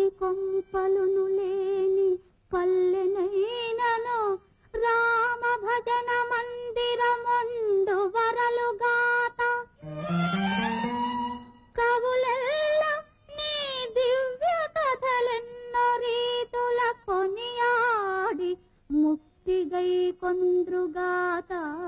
కోటి కొంపలును లేని పల్లెనైనను రామ భజన మందిరముండు వరలుగాత కవులెల్ల నీ దివ్య కథలెన్నో రీతుల కొనియాడి ముక్తిగై కొంద్రుగాత